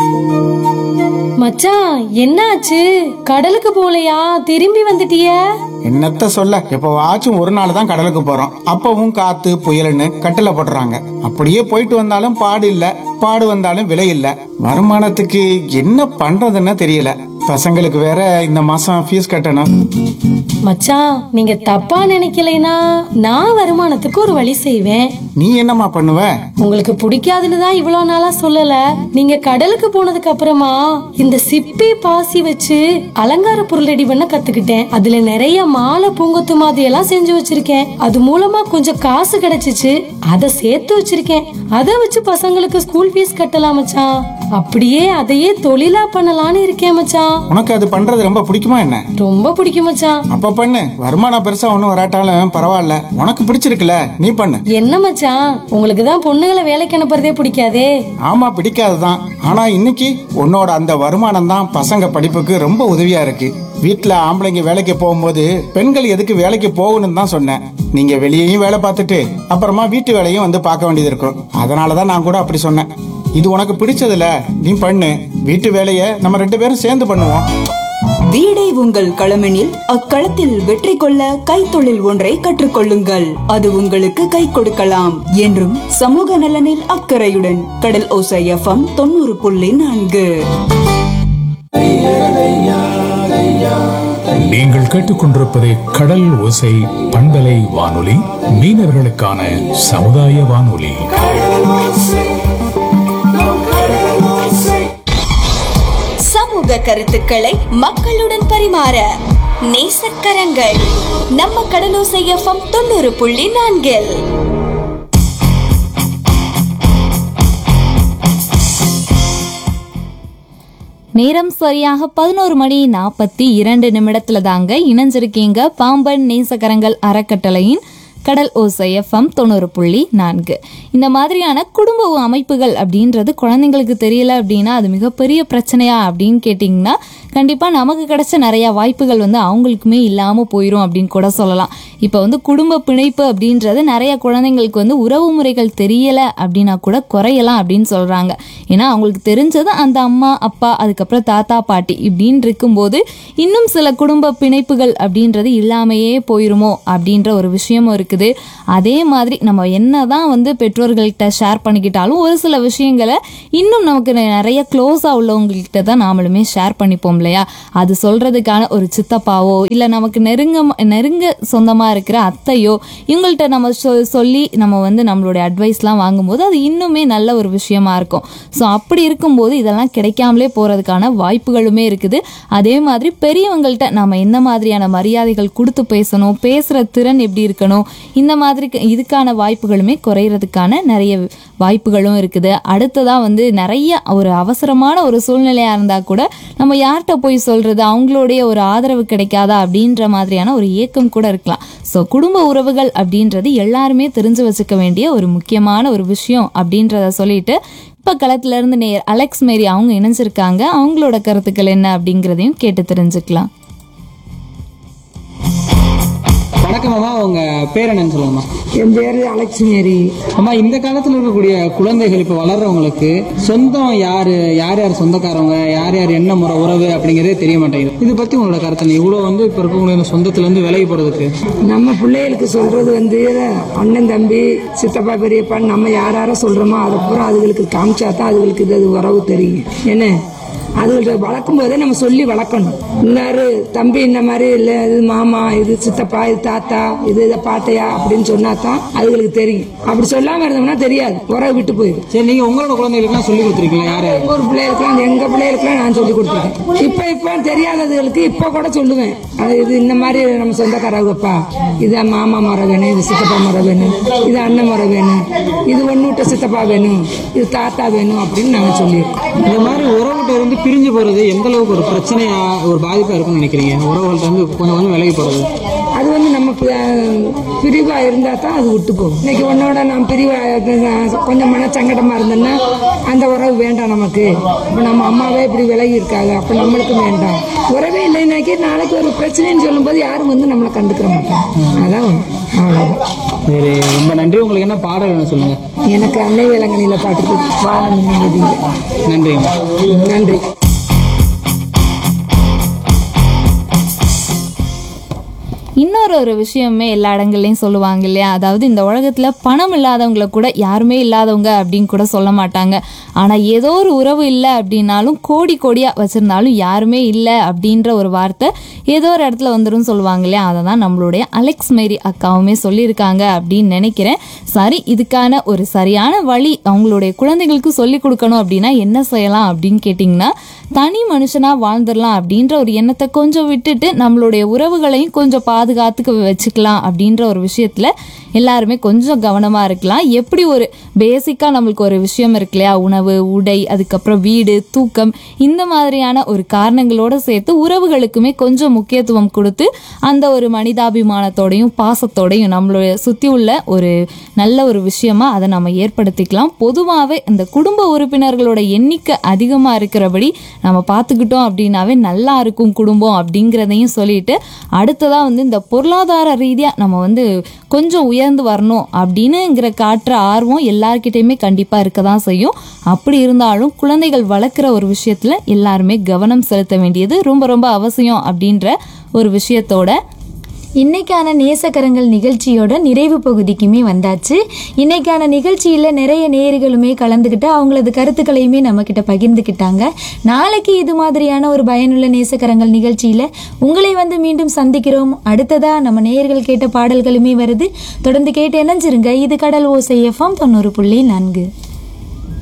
மச்சான் என்னாச்சு கடலுக்கு போலையா திரும்பி வந்துட்டிய என்னத்த சொல்ல எப்பவாச்சும் ஒரு நாள் தான் கடலுக்கு போறோம் அப்பவும் காத்து புயல்னு கட்டில போட்டுறாங்க அப்படியே போயிட்டு வந்தாலும் பாடு இல்ல பாடு வந்தாலும் விலை இல்ல வருமானத்துக்கு என்ன பண்றதுன்னு தெரியல பசங்களுக்கு வேற இந்த மாசம் ஃபீஸ் கட்டணும் மச்சான் நீங்க தப்பா நினைக்கலைனா நான் வருமானத்துக்கு ஒரு வழி செய்வேன் நீ என்னம்மா பண்ணுவ உங்களுக்கு பிடிக்காதுன்னு தான் இவ்வளவு நாளா சொல்லல நீங்க கடலுக்கு போனதுக்கு அப்புறமா இந்த சிப்பி பாசி வச்சு அலங்கார பொருள் ரெடி பண்ண கத்துக்கிட்டேன் அதுல நிறைய மாலை பூங்கொத்து மாதிரி எல்லாம் செஞ்சு வச்சிருக்கேன் அது மூலமா கொஞ்சம் காசு கிடைச்சிச்சு அதை சேர்த்து வச்சிருக்கேன் அதை வச்சு பசங்களுக்கு ஸ்கூல் ஃபீஸ் கட்டலாம் மச்சான் அப்படியே அதையே தொழிலா பண்ணலாம்னு இருக்கேன் மச்சான் உனக்கு அது பண்றது ரொம்ப பிடிக்குமா என்ன ரொம்ப பிடிக்கும் மச்சான் அப்ப பண்ணு வருமானம் பெருசா ஒண்ணும் வராட்டாலும் பரவாயில்ல உனக்கு பிடிச்சிருக்குல நீ பண்ணு என்ன மச்சான் உங்களுக்கு தான் பொண்ணுங்களை வேலைக்கு அனுப்புறதே பிடிக்காதே ஆமா பிடிக்காதுதான் ஆனா இன்னைக்கு உன்னோட அந்த வருமானம் தான் பசங்க படிப்புக்கு ரொம்ப உதவியா இருக்கு வீட்ல ஆம்பளைங்க வேலைக்கு போகும்போது பெண்கள் எதுக்கு வேலைக்கு போகணும்னு தான் சொன்னேன் நீங்க வெளியேயும் வேலை பார்த்துட்டு அப்புறமா வீட்டு வேலையும் வந்து பார்க்க வேண்டியது இருக்கும் அதனாலதான் நான் கூட அப்படி சொன்னேன் இது உனக்கு பிடிச்சதுல நீ பண்ணு வீட்டு வேலையை நம்ம ரெண்டு பேரும் சேர்ந்து பண்ணுவோம் வீடே உங்கள் களமெனில் அக்களத்தில் வெற்றி கொள்ள கைத்தொழில் ஒன்றை கற்றுக்கொள்ளுங்கள் அது உங்களுக்கு கை கொடுக்கலாம் என்றும் சமூக நலனில் அக்கறையுடன் கடல் ஓசை எஃப்எம் தொண்ணூறு புள்ளி நான்கு நீங்கள் கேட்டுக்கொண்டிருப்பது கடல் ஓசை பண்பலை வானொலி மீனவர்களுக்கான சமுதாய வானொலி சமூக கருத்துக்களை மக்களுடன் பரிமாற நேசக்கரங்கள் நம்ம கடலோசை எஃப்எம் தொண்ணூறு புள்ளி நான்கில் நேரம் சரியாக பதினோரு மணி நாற்பத்தி இரண்டு நிமிடத்துல தாங்க இணைஞ்சிருக்கீங்க பாம்பன் நேசகரங்கள் அறக்கட்டளையின் கடல் ஓசை எஃப்எம் தொண்ணூறு புள்ளி நான்கு இந்த மாதிரியான குடும்ப அமைப்புகள் அப்படின்றது குழந்தைங்களுக்கு தெரியல அப்படின்னா அது மிகப்பெரிய பிரச்சனையா அப்படின்னு கேட்டிங்கன்னா கண்டிப்பாக நமக்கு கிடைச்ச நிறைய வாய்ப்புகள் வந்து அவங்களுக்குமே இல்லாமல் போயிடும் அப்படின்னு கூட சொல்லலாம் இப்போ வந்து குடும்ப பிணைப்பு அப்படின்றது நிறைய குழந்தைங்களுக்கு வந்து உறவு முறைகள் தெரியலை அப்படின்னா கூட குறையலாம் அப்படின்னு சொல்கிறாங்க ஏன்னா அவங்களுக்கு தெரிஞ்சது அந்த அம்மா அப்பா அதுக்கப்புறம் தாத்தா பாட்டி இப்படின்னு இருக்கும்போது இன்னும் சில குடும்ப பிணைப்புகள் அப்படின்றது இல்லாமையே போயிருமோ அப்படின்ற ஒரு விஷயமும் இருக்குது அதே மாதிரி நம்ம என்னதான் வந்து பெற்றோர்கள்கிட்ட ஷேர் பண்ணிக்கிட்டாலும் ஒரு சில விஷயங்களை இன்னும் நமக்கு நிறைய க்ளோஸாக உள்ளவங்ககிட்ட தான் நாமளுமே ஷேர் பண்ணிப்போம் இல்லையா அது சொல்றதுக்கான ஒரு சித்தப்பாவோ இல்லை நமக்கு நெருங்க நெருங்க சொந்தமாக இருக்கிற அத்தையோ இவங்கள்ட்ட நம்ம சொ சொல்லி நம்ம வந்து நம்மளுடைய அட்வைஸ்லாம் வாங்கும்போது அது இன்னுமே நல்ல ஒரு விஷயமா இருக்கும் ஸோ அப்படி இருக்கும்போது இதெல்லாம் கிடைக்காமலே போகிறதுக்கான வாய்ப்புகளுமே இருக்குது அதே மாதிரி பெரியவங்கள்ட்ட நம்ம என்ன மாதிரியான மரியாதைகள் கொடுத்து பேசணும் பேசுகிற திறன் எப்படி இருக்கணும் இந்த மாதிரி க- இதுக்கான வாய்ப்புகளுமே குறையிறதுக்கான நிறைய வாய்ப்புகளும் இருக்குது அடுத்ததாக வந்து நிறைய ஒரு அவசரமான ஒரு சூழ்நிலையாக இருந்தால் கூட நம்ம யார்கிட்ட போய் சொல்கிறது அவங்களுடைய ஒரு ஆதரவு கிடைக்காதா அப்படின்ற மாதிரியான ஒரு ஏக்கம் கூட இருக்கலாம் ஸோ குடும்ப உறவுகள் அப்படின்றது எல்லாருமே தெரிஞ்சு வச்சுக்க வேண்டிய ஒரு முக்கியமான ஒரு விஷயம் அப்படின்றத சொல்லிட்டு இப்போ களத்துலேருந்து நேர் அலெக்ஸ் மேரி அவங்க இணைஞ்சிருக்காங்க அவங்களோட கருத்துக்கள் என்ன அப்படிங்கிறதையும் கேட்டு தெரிஞ்சுக்கலாம் வணக்கம் அம்மா உங்க பேர் என்னன்னு சொல்லுங்கம்மா என் பேரு அலெக்ஸ் மேரி அம்மா இந்த காலத்துல இருக்கக்கூடிய குழந்தைகள் இப்ப வளர்றவங்களுக்கு சொந்தம் யாரு யார் யார் சொந்தக்காரவங்க யார் யார் என்ன முறை உறவு அப்படிங்கறதே தெரிய மாட்டேங்குது இது பத்தி உங்களோட கருத்து என்ன? இவ்வளவு வந்து இப்ப இருக்கக்கூடிய சொந்தத்துல இருந்து விலகி போறதுக்கு நம்ம பிள்ளைகளுக்கு சொல்றது வந்து அண்ணன் தம்பி சித்தப்பா பெரியப்பான்னு நம்ம யார் யார சொல்றோமோ அதை பூரா அதுகளுக்கு காமிச்சா தான் அதுகளுக்கு இது அது உறவு தெரியும் என்ன அதுகள்ட்ட வளர்க்கும் போதே நம்ம சொல்லி வளர்க்கணும் இன்னாரு தம்பி இந்த மாதிரி இல்ல இது மாமா இது சித்தப்பா இது தாத்தா இது இதை பாட்டையா அப்படின்னு சொன்னா தான் அதுகளுக்கு தெரியும் அப்படி சொல்லாம இருந்தோம்னா தெரியாது உறவு விட்டு போயிடும் சரி நீங்க உங்களோட குழந்தைகளுக்கு சொல்லி கொடுத்துருக்கீங்களா யார் யார் ஒவ்வொரு பிள்ளைகளுக்குலாம் எங்க பிள்ளைகளுக்குலாம் நான் சொல்லி கொடுத்துருக்கேன் இப்ப இப்ப தெரியாததுகளுக்கு இப்ப கூட சொல்லுவேன் அது இது இந்த மாதிரி நம்ம சொந்தக்காரவங்கப்பா இது மாமா முறை வேணும் இது சித்தப்பா முறை வேணும் இது அண்ணன் முறை வேணும் இது ஒன்னுட்ட சித்தப்பா வேணும் இது தாத்தா வேணும் அப்படின்னு நாங்க சொல்லியிருக்கோம் இந்த மாதிரி உறவுகிட்ட இருந்து பிரிஞ்சு போறது எந்த அளவுக்கு ஒரு பிரச்சனையா ஒரு பாதிப்பா இருக்கும்னு நினைக்கிறீங்க உறவுகள்ட்ட இருந்து கொஞ்சம் கொஞ்சம் விலகி போறது அது வந்து நம்ம பி- பிரிவா இருந்தா தான் அது விட்டு போகும் இன்னைக்கு உன்னோட நான் பிரிவா இருந்தேன்னா, கொஞ்சம் மனச்சங்கடமா இருந்தேன்னா அந்த உறவு வேண்டாம் நமக்கு இப்போ நம்ம அம்மாவே இப்படி விலகி இருக்காங்க அப்போ நம்மளுக்கும் வேண்டாம் உறவே இல்லைனாக்கி நாளைக்கு ஒரு பிரச்சனைன்னு சொல்லும்போது யாரும் வந்து நம்மளை கண்டுக்கிற மாட்டாங்க அதான் உண்மை. அவ்வளவுதான் சரி ரொம்ப நன்றி உங்களுக்கு என்ன பாடல் வேணும் சொல்லுங்க எனக்கு அன்னை வேளங்கனியில பாட்டுக்கு வாழணும் நிம்மதியில் நன்றிங்கம்மா நன்றி இன்னொரு ஒரு விஷயமே எல்லா இடங்கள்லையும் சொல்லுவாங்க இல்லையா அதாவது இந்த உலகத்தில் பணம் இல்லாதவங்கள கூட யாருமே இல்லாதவங்க அப்படின்னு கூட சொல்ல மாட்டாங்க ஆனால் ஏதோ ஒரு உறவு இல்லை அப்படின்னாலும் கோடி கோடியாக வச்சுருந்தாலும் யாருமே இல்லை அப்படின்ற ஒரு வார்த்தை ஏதோ ஒரு இடத்துல வந்துடும் சொல்லுவாங்க இல்லையா அதை தான் நம்மளுடைய அலெக்ஸ் மேரி அக்காவுமே சொல்லியிருக்காங்க அப்படின்னு நினைக்கிறேன் சரி இதுக்கான ஒரு சரியான வழி அவங்களுடைய குழந்தைகளுக்கு சொல்லி கொடுக்கணும் அப்படின்னா என்ன செய்யலாம் அப்படின்னு கேட்டிங்கன்னா தனி மனுஷனாக வாழ்ந்துடலாம் அப்படின்ற ஒரு எண்ணத்தை கொஞ்சம் விட்டுட்டு நம்மளுடைய உறவுகளையும் கொஞ்சம் பாதுகாத்துக்க வச்சுக்கலாம் அப்படின்ற ஒரு விஷயத்தில் எல்லாருமே கொஞ்சம் கவனமாக இருக்கலாம் எப்படி ஒரு பேசிக்காக நம்மளுக்கு ஒரு விஷயம் இருக்கு இல்லையா உணவு உடை அதுக்கப்புறம் வீடு தூக்கம் இந்த மாதிரியான ஒரு காரணங்களோட சேர்த்து உறவுகளுக்குமே கொஞ்சம் முக்கியத்துவம் கொடுத்து அந்த ஒரு மனிதாபிமானத்தோடையும் பாசத்தோடையும் நம்மளோட சுற்றி உள்ள ஒரு நல்ல ஒரு விஷயமா அதை நம்ம ஏற்படுத்திக்கலாம் பொதுவாகவே இந்த குடும்ப உறுப்பினர்களோட எண்ணிக்கை அதிகமாக இருக்கிறபடி நம்ம பார்த்துக்கிட்டோம் அப்படின்னாவே நல்லா இருக்கும் குடும்பம் அப்படிங்கிறதையும் சொல்லிட்டு அடுத்ததாக வந்து இந்த பொருளாதார ரீதியாக நம்ம வந்து கொஞ்சம் உயர்ந்து வரணும் அப்படின்னுங்கிற காட்டுற ஆர்வம் எல்லார்கிட்டயுமே கண்டிப்பாக இருக்க தான் செய்யும் அப்படி இருந்தாலும் குழந்தைகள் வளர்க்குற ஒரு விஷயத்தில் எல்லாருமே கவனம் செலுத்த வேண்டியது ரொம்ப ரொம்ப அவசியம் அப்படின்ற ஒரு விஷயத்தோட இன்னைக்கான நேசக்கரங்கள் நிகழ்ச்சியோட நிறைவு பகுதிக்குமே வந்தாச்சு இன்னைக்கான நிகழ்ச்சியில் நிறைய நேயர்களுமே கலந்துக்கிட்டு அவங்களது கருத்துக்களையுமே நம்மக்கிட்ட பகிர்ந்துக்கிட்டாங்க நாளைக்கு இது மாதிரியான ஒரு பயனுள்ள நேசக்கரங்கள் நிகழ்ச்சியில் உங்களை வந்து மீண்டும் சந்திக்கிறோம் அடுத்ததா நம்ம நேயர்கள் கேட்ட பாடல்களுமே வருது தொடர்ந்து கேட்டு இணைஞ்சிருங்க இது கடல் ஓசை எஃப்எம் தொண்ணூறு புள்ளி நான்கு